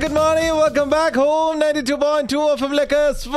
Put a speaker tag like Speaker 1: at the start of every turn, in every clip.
Speaker 1: Good morning welcome back home ninety two point two F എമ്മിലേക്ക്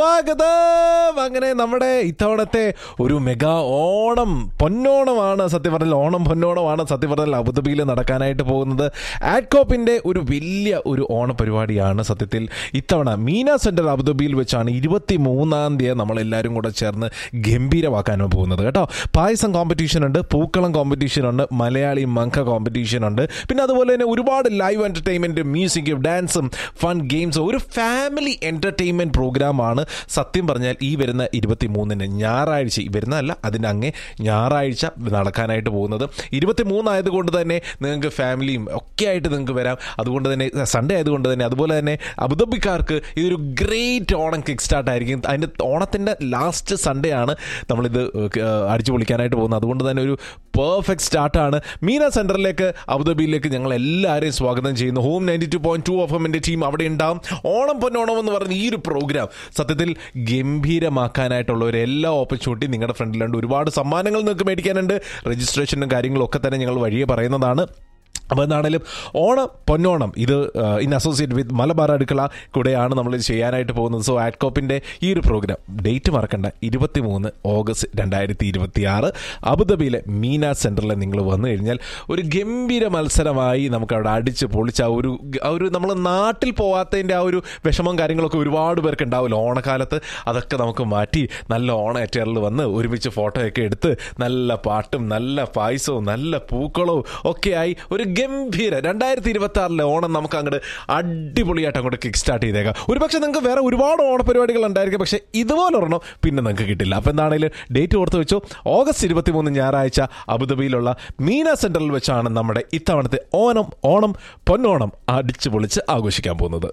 Speaker 1: സ്വാഗതം അങ്ങനെ നമ്മുടെ ഇത്തവണത്തെ ഒരു മെഗാ ഓണം പൊന്നോണമാണ് സത്യം പറഞ്ഞാൽ ഓണം പൊന്നോണമാണ് സത്യം പറഞ്ഞാൽ അബുദാബിയിൽ നടക്കാനായിട്ട് പോകുന്നത് ആഡ്കോപ്പിന്റെ ഒരു വലിയ ഒരു ഓണ പരിപാടിയാണ് സത്യത്തിൽ ഇത്തവണ മീന സെന്റർ അബുദാബിയിൽ വെച്ചാണ് ഇരുപത്തി മൂന്നാം തീയതി നമ്മളെല്ലാവരും കൂടെ ചേർന്ന് ഗംഭീരമാക്കാനാണ് പോകുന്നത് കേട്ടോ പായസം കോമ്പറ്റീഷൻ ഉണ്ട് പൂക്കളം കോമ്പറ്റീഷൻ ഉണ്ട് മലയാളി മങ്ക കോമ്പറ്റീഷൻ ഉണ്ട് പിന്നെ അതുപോലെ തന്നെ ഒരുപാട് ലൈവ് എന്റർടൈൻമെന്റ് മ്യൂസിക് ഡാൻസും ഫൺ ഗെയിംസും ഒരു ഫാമിലി എന്റർടൈൻമെന്റ് പ്രോഗ്രാമാണ് സത്യം പറഞ്ഞാൽ ഈ വരുന്ന ഇരുപത്തി മൂന്നിന് ഞായറാഴ്ച ഈ വരുന്ന അല്ല അതിൻ്റെ അങ്ങേ ഞായറാഴ്ച നടക്കാനായിട്ട് പോകുന്നത് ഇരുപത്തി മൂന്നായതുകൊണ്ട് തന്നെ നിങ്ങൾക്ക് ഫാമിലിയും ഒക്കെ ആയിട്ട് നിങ്ങൾക്ക് വരാം അതുകൊണ്ട് തന്നെ സൺഡേ ആയതുകൊണ്ട് തന്നെ അതുപോലെ തന്നെ അബുദാബിക്കാർക്ക് ഇതൊരു ഗ്രേറ്റ് ഓണം കിക്ക് സ്റ്റാർട്ട് ആയിരിക്കും അതിൻ്റെ ഓണത്തിൻ്റെ ലാസ്റ്റ് സൺഡേ ആണ് നമ്മളിത് അടിച്ചു പൊളിക്കാനായിട്ട് പോകുന്നത് അതുകൊണ്ട് തന്നെ ഒരു പെർഫെക്റ്റ് സ്റ്റാർട്ടാണ് മീന സെൻറ്ററിലേക്ക് അബുദാബിയിലേക്ക് ഞങ്ങൾ എല്ലാവരെയും സ്വാഗതം ചെയ്യുന്നു home ninety two point two F എമ്മിൻ്റെ ടീം അവിടെ ഉണ്ടാവും ഓണം പൊന്നോണം എന്ന് പറഞ്ഞ ഈ ഒരു പ്രോഗ്രാം സത്യത്തിൽ ഗംഭീരമാക്കാനായിട്ടുള്ള ഒരു എല്ലാ ഓപ്പർച്യൂണിറ്റി നിങ്ങളുടെ ഫ്രണ്ടിലുണ്ട് ഒരുപാട് സമ്മാനങ്ങൾ നിങ്ങൾക്ക് മേടിക്കാനുണ്ട് രജിസ്ട്രേഷനും കാര്യങ്ങളും ഒക്കെ തന്നെ ഞങ്ങൾ വഴിയെ പറയുന്നതാണ് അപ്പോൾ എന്താണേലും ഓണം പൊന്നോണം ഇത് ഇൻ അസോസിയേറ്റ് വിത്ത് മലബാർ അടുക്കള കൂടെയാണ് നമ്മൾ ഇത് ചെയ്യാനായിട്ട് പോകുന്നത് സോ ആഡ്കോപ്പിൻ്റെ ഈ ഒരു പ്രോഗ്രാം ഡേറ്റ് മറക്കണ്ട ഇരുപത്തി മൂന്ന് ഓഗസ്റ്റ് രണ്ടായിരത്തി ഇരുപത്തി ആറ് അബുദാബിയിലെ മീന സെൻറ്ററിൽ നിങ്ങൾ വന്നു കഴിഞ്ഞാൽ ഒരു ഗംഭീര മത്സരമായി നമുക്ക് അവിടെ അടിച്ച് പൊളിച്ച ആ ഒരു ആ ഒരു നമ്മൾ നാട്ടിൽ പോവാത്തതിൻ്റെ ആ ഒരു വിഷമം കാര്യങ്ങളൊക്കെ ഒരുപാട് പേർക്ക് ഉണ്ടാവില്ല ഓണക്കാലത്ത് അതൊക്കെ നമുക്ക് മാറ്റി നല്ല ഓണ എറ്ററിൽ വന്ന് ഒരുമിച്ച് ഫോട്ടോയൊക്കെ എടുത്ത് നല്ല പാട്ടും നല്ല പായസവും നല്ല പൂക്കളവും ഒക്കെ ആയി ഒരു ഗംഭീര രണ്ടായിരത്തി ഇരുപത്തി ആറിലെ ഓണം നമുക്ക് അങ്ങോട്ട് അടിപൊളിയായിട്ട് അങ്ങോട്ട് കിക്ക് സ്റ്റാർട്ട് ചെയ്തേക്കാം ഒരു പക്ഷേ നിങ്ങൾക്ക് വേറെ ഒരുപാട് ഓണപരിപാടികൾ ഉണ്ടായിരിക്കും പക്ഷേ ഇതുപോലെ ഒരെണ്ണം പിന്നെ നിങ്ങൾക്ക് കിട്ടില്ല അപ്പോൾ എന്താണെങ്കിലും ഡേറ്റ് ഓർത്ത് വെച്ചു ഓഗസ്റ്റ് ഇരുപത്തി മൂന്ന് ഞായറാഴ്ച അബുദാബിയിലുള്ള മീന സെൻറ്ററിൽ വെച്ചാണ് നമ്മുടെ ഇത്തവണത്തെ ഓണം ഓണം പൊന്നോണം അടിച്ചു പൊളിച്ച് ആഘോഷിക്കാൻ പോകുന്നത്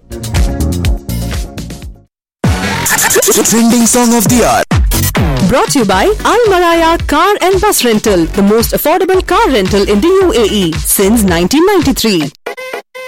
Speaker 2: Trending song of the hour.
Speaker 3: Brought to you by Al Maraya Car and Bus Rental, the most affordable car rental in the UAE since 1993.